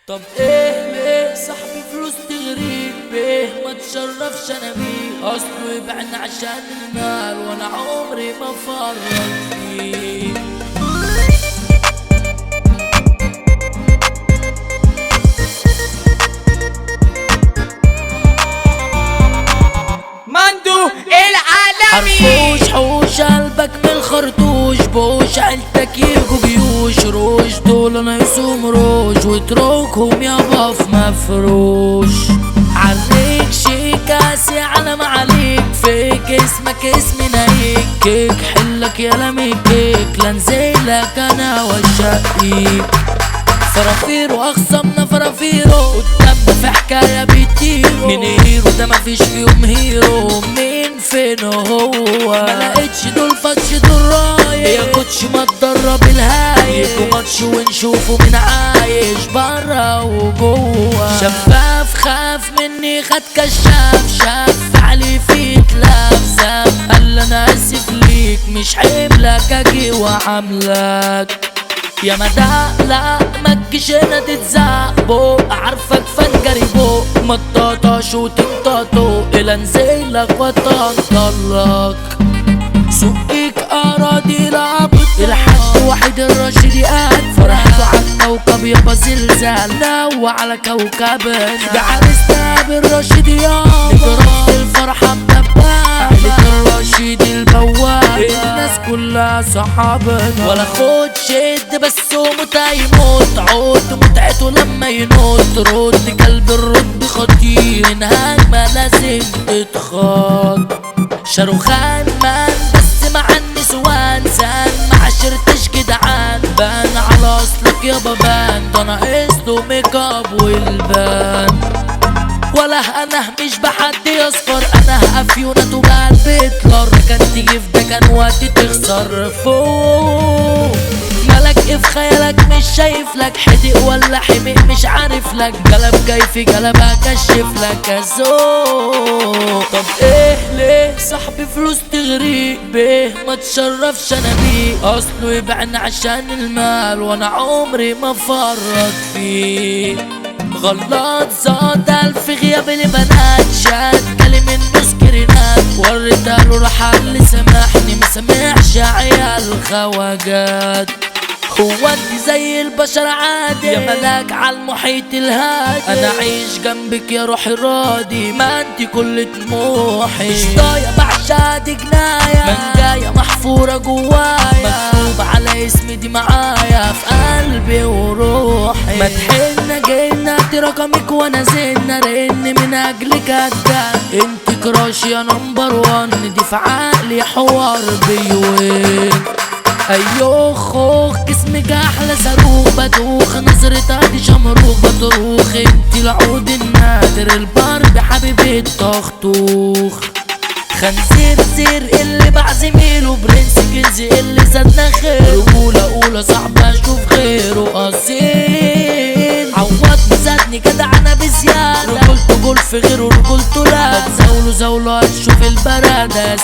طب ايه ليه صاحبي فلوس تغريك بيه ما تشرفش انا بيه اصله يبعنا عشان المال وانا عمري ما فرط فيه مندو العالمي حرفوش حوش قلبك من الخرطوش بوش عيلتك يجوا جيوش روش دول انا يسوم روش واتركهم يابا في مفروش عليك شيك قاسي على ما عليك فيك اسمك اسمي نايك كيك حلك يا لمي كيك لنزلك انا والشقيك فرافيرو اخصمنا فرافيرو قدامنا في حكايه بيطيروا من هيرو ده مفيش فيهم هيرو مين فين هو ما لقيتش دول فتش دول رايح يا كوتش ما تدرب الهاي يجوا ماتش ونشوفه مين عايش برا وجوه شفاف خاف مني خد كشاف شاف علي في تلاف زاف قال انا اسف ليك مش حملك اجي وعاملك يا مدى لا ما تجيش هنا تتزعق بوق عارفك فنجري بوق ما تطاطاش وتنطاطو الى انزلك وطنطلك سوقك اراضي لعبت الحاج وحيد الراشد قاعد فرحته على الكوكب يابا زلزال نوع على كوكبنا ده عرسنا بالراشد يا نجرب الفرحة بدبابة عيلة الراشد البواب الناس كلها صحابنا ولا خد شد بس ومتى يموت عود متعته لما ينوت رد كلب الرد خطير من هجمة لازم تتخاط شاروخان مان بس مع النسوان زان ما عشرتش جدعان بان على اصلك يابا بان ده ناقص له ميك اب والبان ولا انا مش بحد يصفر انا افيونة وبقلب هتلر كان تيجي في ده كان وقت تخسر فوق مالك ايه في خيالك مش شايف لك حدق ولا حمق مش عارف لك قلب جاي في قلب اكشف لك الذوق طب ايه ليه صاحبي فلوس تغريك بيه ما تشرفش انا بيه اصله يبعنا عشان المال وانا عمري ما فرط فيه غلط زاد الف غياب البنات شاد كلم الناس كرينات وريتها له راح اللي سامحني ما سامحش عيال خواجات هو انت زي البشر عادي يا ملاك على المحيط الهادي انا عايش جنبك يا روحي راضي ما انت كل طموحي مش ضايع بعشق دي جناية من جاية محفورة جوايا مكتوب على اسمي دي معايا في قلبي وروحي ما تحن جينا دي رقمك وانا زينا رن من اجلك ادان انت كراشي يا نمبر وان دي في عقلي حوار بيوين ايوه خوخ جسمك احلى صاروخ بدوخ نظرتها دي شمروخ بطروخ انتي العود النادر البرب حبيبي الطخطوخ خنزير زير اللي بعزميله برنس كنز اللي زادنا خير رجولة أولى صعب أشوف غيره أصيل عوض زادني جدع أنا بزيادة رجولته جول في غيره رجولته لا تزاوله زاوله هتشوف البرادة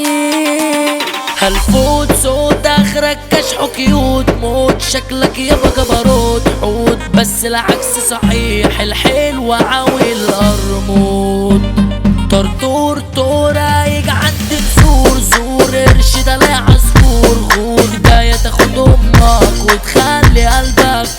سقيل هالفوت صوت اخرك كشح كيوت موت شكلك يابا جبروت حوت بس العكس صحيح الحلو عاوي القرموط طرطور طورة يجي عند الزور زور قرش ده لا عصفور غور بداية تاخد امك وتخلي قلبك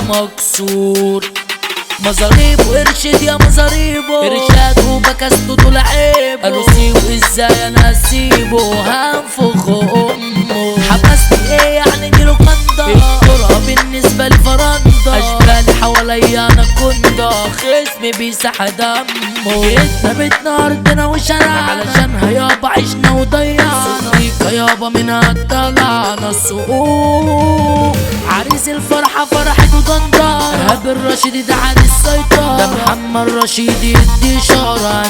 مكسور مزاريب وارشد يا مزاريبو ارشاد وبكسته طول عيبه قالوا سيبه ازاي انا اسيبه هنفخ امه حبسني ايه يعني دي لوكاندا الجرأة بالنسبة لفرندا اشبالي حواليا انا كندا خصمي بيسح دمه جيتنا بيتنا ارضنا وشارعنا علشانها يابا عشنا وضيعنا صديقة يابا منها طلعنا السوق عريس الفرحة فرحته ضندا ايهاب الرشيدي ده عن السيطرة ده محمد رشيدي يدي اشارة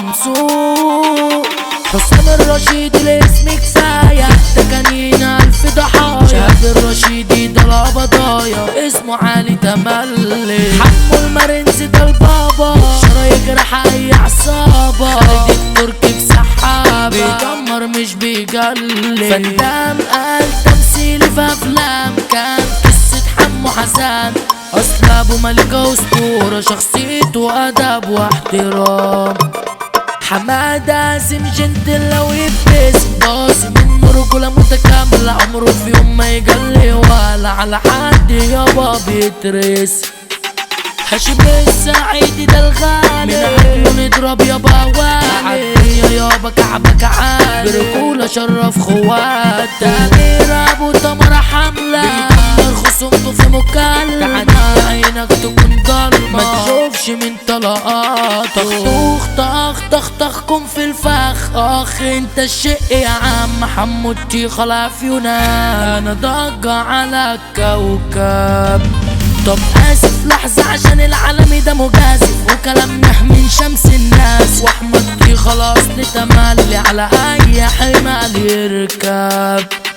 نسوق حسام الرشيدي الاسم كفاية ده كان ينال في ضحايا شهاب الرشيدي ده القبضايا اسمه علي تملي حمو المرنسي ده البابا شرايك راح اي عصابة خالد التركي بسحابة بيدمر مش بيجلي فندام قال تمثيلي في افلام كان قصة حمو حسن اصل ابو ابو ملكة اسطورة شخصيته ادب واحترام حمادة عازم جنتل لو يبتس باص منه رجولة متكاملة عمره في يوم ما يجلي ولا على حد يابا بيترس هاشم السعيد ده الغالي من عدله نضرب يابا والي يا يابا كعبك عالي برجولة شرف خوات تامير ابو تمرة حملة بيدمر خصومته في مكالمة تعدي عينك تكون ضلمة ما تشوفش من طلقاتك طخ طخ طخ طخكم في الفخ اخ انت الشق يا عم حمو التيخ العفيونة انا ضجة على الكوكب طب اسف لحظة عشان العالمي ده مجازف وكلام من شمس الناس واحمد دي خلاص لتملي على اي حمال يركب